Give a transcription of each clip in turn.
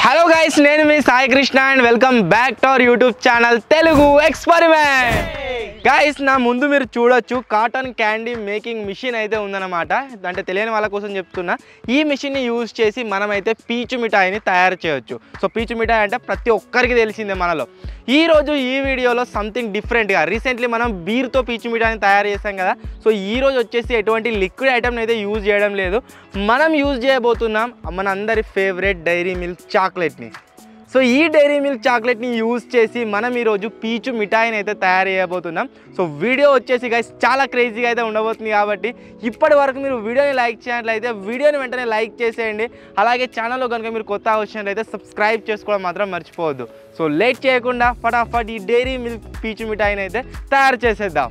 Hello guys నేను మీ Sai Krishna and welcome back to our YouTube channel Telugu experiment guys నా ముందు మీరు చూడొచ్చు కాటన్ క్యాండీ మేకింగ్ మిషన్ అయితే ఉందన్నమాట అంటే తెలియని వాళ్ళ కోసం చెప్తున్నా ఈ మిషన్ని యూజ్ చేసి మనమైతే పీచు మిఠాయిని తయారు చేయొచ్చు సో పీచు మిఠాయి అంటే ప్రతి ఒక్కరికి తెలిసిందే మనలో ఈ రోజు ఈ వీడియోలో సంథింగ్ డిఫరెంట్గా రీసెంట్లీ మనం బీర్తో పీచు మిఠాయిని తయారు చేసాం కదా సో ఈ రోజు వచ్చేసి ఎటువంటి లిక్విడ్ ఐటమ్ని అయితే యూజ్ చేయడం లేదు మనం యూజ్ చేయబోతున్నాం మన అందరి ఫేవరెట్ డైరీ మిల్క్ చాక్లెట్ని సో ఈ డైరీ మిల్క్ చాక్లెట్ని యూజ్ చేసి మనం ఈరోజు పీచు మిఠాయిని అయితే తయారు చేయబోతున్నాం సో వీడియో వచ్చేసి గైస్ చాలా క్రేజీగా అయితే ఉండబోతుంది కాబట్టి ఇప్పటి వరకు మీరు వీడియోని లైక్ చేసినట్లయితే వీడియోని వెంటనే లైక్ చేసేయండి అలాగే ఛానల్లో కనుక మీరు కొత్త వచ్చినట్లయితే సబ్స్క్రైబ్ చేసుకోవడం మాత్రం మర్చిపోవద్దు సో లేట్ చేయకుండా ఫటాఫట్ ఈ డైరీ మిల్క్ పీచు మిఠాయిని అయితే తయారు చేసేద్దాం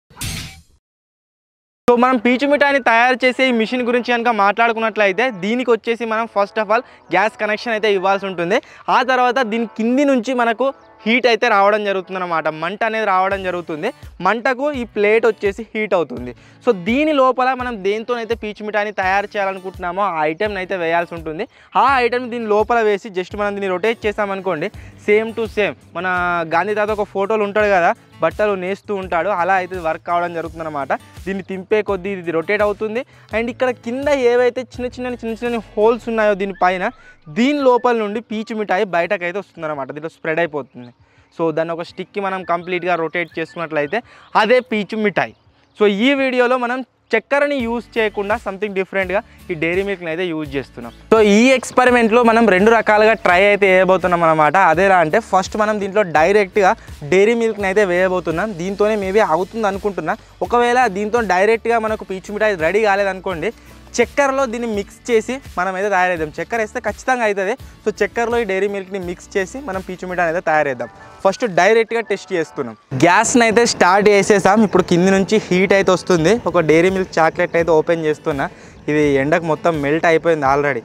సో మనం పీచు మిఠాయిని తయారు చేసే ఈ మిషన్ గురించి కనుక మాట్లాడుకున్నట్లయితే దీనికి వచ్చేసి మనం first of all gas connection అయితే ఇవ్వాల్సి ఉంటుంది ఆ తర్వాత దీని కింది నుంచి మనకు హీట్ అయితే రావడం జరుగుతుంది అనమాట మంట అనేది రావడం జరుగుతుంది మంటకు ఈ ప్లేట్ వచ్చేసి హీట్ అవుతుంది సో దీని లోపల మనం దేంతోనైతే పీచు మిఠాయిని తయారు చేయాలనుకుంటున్నామో ఆ ఐటెంని అయితే వేయాల్సి ఉంటుంది ఆ ఐటెం దీని లోపల వేసి జస్ట్ మనం దీన్ని రొటేట్ చేసామనుకోండి సేమ్ టు సేమ్ మన గాంధీ తాత ఒక ఫోటోలు ఉంటాడు కదా బట్టలు నేస్తూ ఉంటాడు అలా అయితే వర్క్ కావడం జరుగుతుందన్నమాట దీన్ని తింపే కొద్దీ ఇది రొటేట్ అవుతుంది అండ్ ఇక్కడ కింద ఏవైతే చిన్న చిన్న చిన్న చిన్న హోల్స్ ఉన్నాయో దీనిపైన దీని లోపల నుండి పీచు మిఠాయి బయటకు అయితే వస్తుందన్నమాట దీంట్లో స్ప్రెడ్ అయిపోతుంది సో దాన్ని ఒక స్టిక్కి మనం కంప్లీట్గా రొటేట్ చేసుకున్నట్లయితే అదే పీచు మిఠాయి సో ఈ వీడియోలో మనం చక్కెరని యూజ్ చేయకుండా సంథింగ్ డిఫరెంట్గా ఈ డైరీ మిల్క్ని అయితే యూజ్ చేస్తున్నాం సో ఈ ఎక్స్పెరిమెంట్లో మనం రెండు రకాలుగా ట్రై అయితే వేయబోతున్నాం అనమాట అదేలా అంటే ఫస్ట్ మనం దీంట్లో డైరెక్ట్గా డైరీ మిల్క్ని అయితే వేయబోతున్నాం దీంతోనే మేబీ అవుతుంది అనుకుంటున్నా ఒకవేళ దీంతో డైరెక్ట్గా మనకు పీచు మిఠాయి రెడీ కాలేదనుకోండి చక్కెరలో దీన్ని మిక్స్ చేసి మనం అయితే తయారేద్దాం చక్కెర వేస్తే ఖచ్చితంగా అవుతుంది సో చక్కెరలో ఈ డైరీ మిల్క్ని మిక్స్ చేసి మనం పీచు మిఠాయి అయితే తయారేద్దాం ఫస్ట్ డైరెక్ట్గా టెస్ట్ చేస్తున్నాం గ్యాస్ని అయితే స్టార్ట్ చేసేసాం ఇప్పుడు కింది నుంచి హీట్ అయితే వస్తుంది ఒక డైరీ మిల్క్ చాక్లెట్ అయితే ఓపెన్ చేస్తున్నా ఇది ఎండకు మొత్తం మెల్ట్ అయిపోయింది ఆల్రెడీ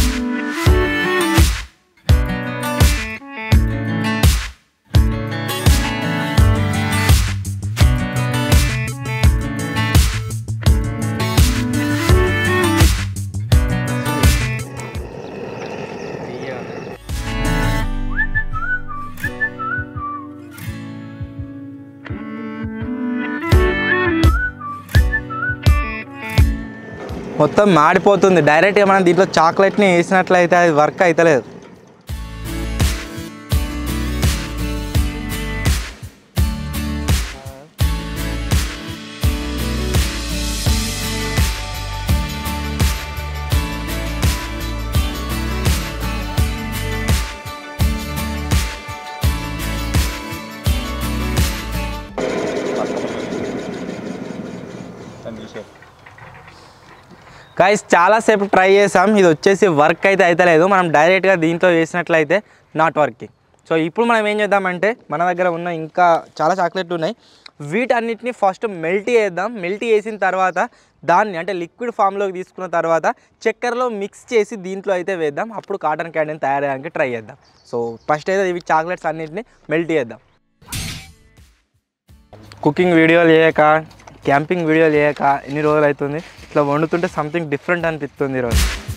మొత్తం మాడిపోతుంది డైరెక్ట్గా మనం దీంట్లో చాక్లెట్ని వేసినట్లయితే అది వర్క్ అవుతలేదు గైస్ చాలాసేపు ట్రై చేసాం ఇది వచ్చేసి వర్క్ అయితే అవుతలేదు మనం డైరెక్ట్గా దీంట్లో వేసినట్లయితే నాట్ వర్కింగ్ సో ఇప్పుడు మనం ఏం చేద్దామంటే మన దగ్గర ఉన్న ఇంకా చాలా చాక్లెట్లు ఉన్నాయి వీటన్నిటిని ఫస్ట్ మెల్ట్ చేద్దాం మెల్ట్ చేసిన తర్వాత దాన్ని అంటే లిక్విడ్ ఫామ్లోకి తీసుకున్న తర్వాత చక్కెరలో మిక్స్ చేసి దీంట్లో అయితే వేద్దాం అప్పుడు కాటన్ క్యాండీని తయారు చేయడానికి ట్రై చేద్దాం సో ఫస్ట్ అయితే ఇవి చాక్లెట్స్ అన్నిటిని మెల్ట్ చేద్దాం కుకింగ్ వీడియోలు చేయక క్యాంపింగ్ వీడియోలు చేయక ఎన్ని రోజులు అవుతుంది ఇట్లా వండుతుంటే సంథింగ్ డిఫరెంట్ అనిపిస్తుంది ఈరోజు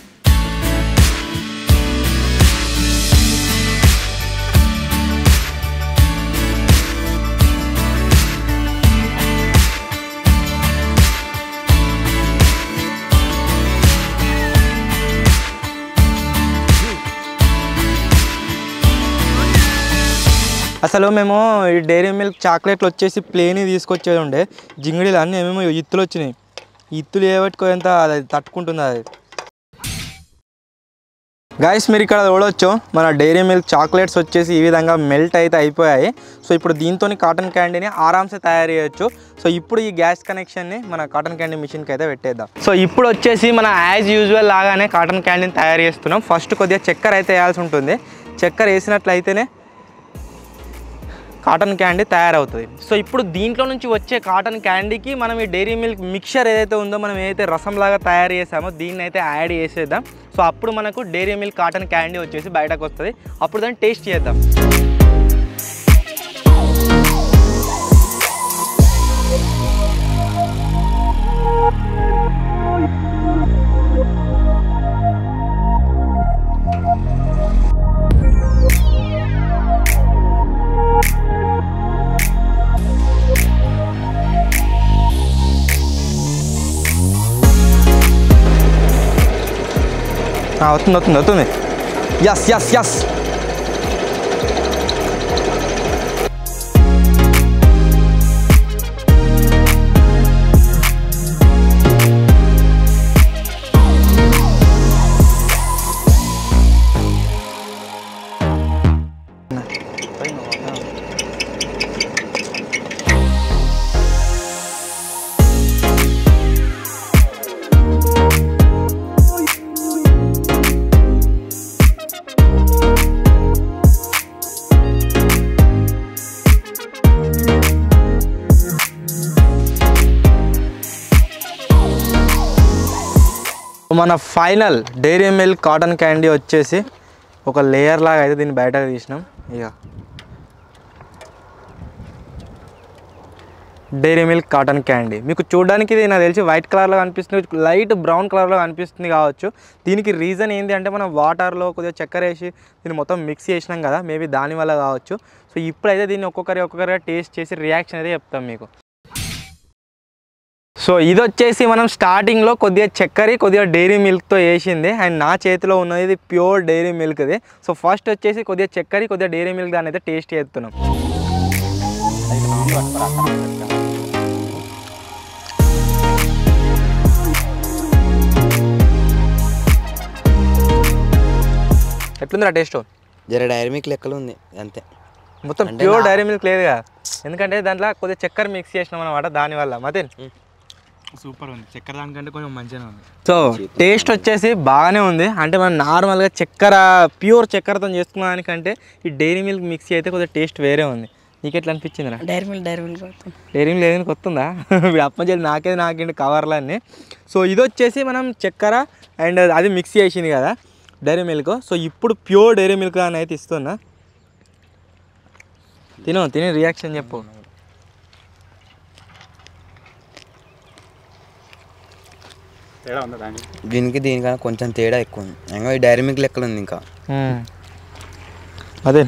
అసలు మేము ఈ డైరీ మిల్క్ చాక్లెట్లు వచ్చేసి ప్లేన్ తీసుకొచ్చేది ఉండే జింగిడీలు అన్నీ ఏమేమో ఇత్తులు వచ్చినాయి ఈ ఇత్తులు ఏవట్టుకోంత అది తట్టుకుంటుంది అది గాయస్ మీరు ఇక్కడ చూడవచ్చు మన డైరీ మిల్క్ చాక్లెట్స్ వచ్చేసి ఈ విధంగా మెల్ట్ అయితే అయిపోయాయి సో ఇప్పుడు దీంతో కాటన్ క్యాండీని ఆరామ్సే తయారు చేయొచ్చు సో ఇప్పుడు ఈ గ్యాస్ కనెక్షన్ని మన కాటన్ క్యాండీ మిషన్కి అయితే పెట్టేద్దాం సో ఇప్పుడు వచ్చేసి మన యాజ్ యూజువల్ లాగానే కాటన్ క్యాండీని తయారు చేస్తున్నాం ఫస్ట్ కొద్దిగా చక్కెర అయితే వేయాల్సి ఉంటుంది చక్కెర వేసినట్లయితేనే కాటన్ క్యాండీ తయారవుతుంది సో ఇప్పుడు దీంట్లో నుంచి వచ్చే కాటన్ క్యాండీకి మనం ఈ డైరీ మిల్క్ మిక్చర్ ఏదైతే ఉందో మనం ఏదైతే రసంలాగా తయారు చేసామో దీన్ని అయితే యాడ్ చేసేద్దాం సో అప్పుడు మనకు డైరీ మిల్క్ కాటన్ క్యాండీ వచ్చేసి బయటకు వస్తుంది అప్పుడు దాన్ని టేస్ట్ చేద్దాం ఆ, వస్తుంది వస్తుంది వస్తుంది ఎస్ ఎస్ ఎస్ మన final dairy milk cotton candy వచ్చేసి ఒక లేయర్ లాగా అయితే దీన్ని బయటకు తీసినాం ఇక డైరీ మిల్క్ కాటన్ క్యాండీ మీకు చూడడానికి ఇది నాకు తెలిసి వైట్ కలర్లో కనిపిస్తుంది లైట్ బ్రౌన్ కలర్లో కనిపిస్తుంది కావచ్చు దీనికి రీజన్ ఏంటి అంటే మనం వాటర్లో కొద్దిగా చక్కెర వేసి దీన్ని మొత్తం మిక్స్ చేసినాం కదా మేబీ దానివల్ల కావచ్చు సో ఇప్పుడైతే దీన్ని ఒక్కొక్కరి ఒక్కొక్కరిగా టేస్ట్ చేసి రియాక్షన్ అయితే చెప్తాం మీకు సో ఇది వచ్చేసి మనం స్టార్టింగ్లో కొద్దిగా చక్కెర కొద్దిగా డైరీ మిల్క్తో వేసింది అండ్ నా చేతిలో ఉన్నది ఇది ప్యూర్ డైరీ మిల్క్ది సో ఫస్ట్ వచ్చేసి కొద్దిగా చక్కెర కొద్దిగా డైరీ మిల్క్ దాన్ని అయితే టేస్ట్ చేస్తున్నాం ఎట్లుందిరా టేస్ట్ జర డైరీ మిల్క్ లెక్కలు ఉంది అంతే మొత్తం అంటే ప్యూర్ నా- డైరీ మిల్క్ లేదుగా ఎందుకంటే దాంట్లో కొద్దిగా చక్కెర మిక్స్ చేసినాం అనమాట దానివల్ల మతే సూపర్ ఉంది చక్కెర దానికంటే కొంచెం మంచిగా ఉంది సో టేస్ట్ వచ్చేసి బాగానే ఉంది అంటే మనం నార్మల్గా చక్కెర ప్యూర్ చక్కెరతో చేసుకున్న దానికంటే ఈ డైరీ మిల్క్ మిక్సీ అయితే కొద్దిగా టేస్ట్ వేరే ఉంది నీకు ఎట్లా అనిపించిందిరా డైరీ మిల్క్ డైరీ మిల్క్ అవుతుంది డైరీ మిల్క్ ఏదైనా కొత్తుందా అప్పచెల్లి నాకేది నాకేంటి కవర్లన్నీ సో ఇది వచ్చేసి మనం చక్కెర అండ్ అది మిక్సీ చేసింది కదా డైరీ మిల్క్ సో ఇప్పుడు ప్యూర్ డైరీ మిల్క్ అని అయితే ఇస్తున్నా తిను తిని రియాక్షన్ చెప్పు తేడా ఉందా దానికి దీనికి దీనికన్నా కొంచెం తేడా ఎక్కువ ఉంది ఇంకా ఈ డైరీ మిల్క్ లెక్కలు ఉంది ఇంకా మ్మ్. అదే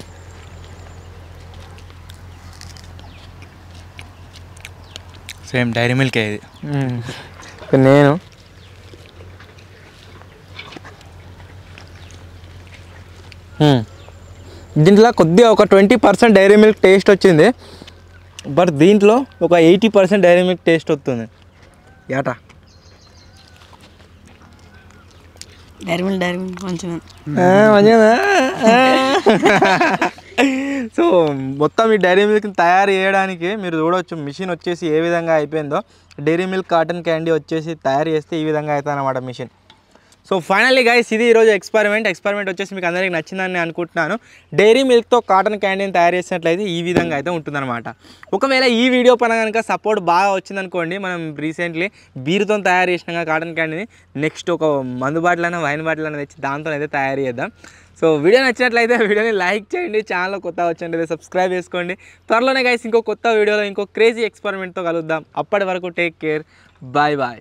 సేమ్ డైరీ మిల్క్ ఇది మ్మ్. ఇక నేను మ్మ్. దీంట్లో కొద్దిగా ఒక twenty percent dairy milk taste వచ్చింది బట్ దీంట్లో ఒక eighty percent dairy milk taste వస్తుంది ఏటా డైరీ మిల్క్ డైరీ మిల్క్ మంచిగా సో మొత్తం ఈ డైరీ మిల్క్ని తయారు చేయడానికి మీరు చూడవచ్చు మిషన్ వచ్చేసి ఏ విధంగా అయిపోయిందో డైరీ మిల్క్ కాటన్ క్యాండీ వచ్చేసి తయారు చేస్తే ఈ విధంగా అవుతుంది అనమాట మిషన్ సో ఫైనల్లీ గైస్ ఇది ఈరోజు ఎక్స్పెరిమెంట్ ఎక్స్పెరిమెంట్ వచ్చేసి మీకు అందరికీ నచ్చిందని నేను అనుకుంటున్నాను డైరీ మిల్క్తో కాటన్ క్యాండీని తయారు చేసినట్లయితే ఈ విధంగా అయితే ఉంటుందన్నమాట ఒకవేళ ఈ వీడియో పైన కనుక సపోర్ట్ బాగా వచ్చిందనుకోండి మనం రీసెంట్లీ బీరుతో తయారు చేసినాం కదా కాటన్ క్యాండీని నెక్స్ట్ ఒక మందు బాటిల్ అయినా వైన్ బాటిల్ అయినా తెచ్చి దాంతో అయితే తయారు చేద్దాం సో వీడియో నచ్చినట్లయితే వీడియోని లైక్ చేయండి ఛానల్ కొత్త వచ్చింది సబ్స్క్రైబ్ చేసుకోండి త్వరలోనే గైస్ ఇంకో కొత్త వీడియోలో ఇంకో క్రేజీ ఎక్స్పెరిమెంట్తో కలుద్దాం అప్పటి వరకు టేక్ కేర్ బాయ్ బాయ్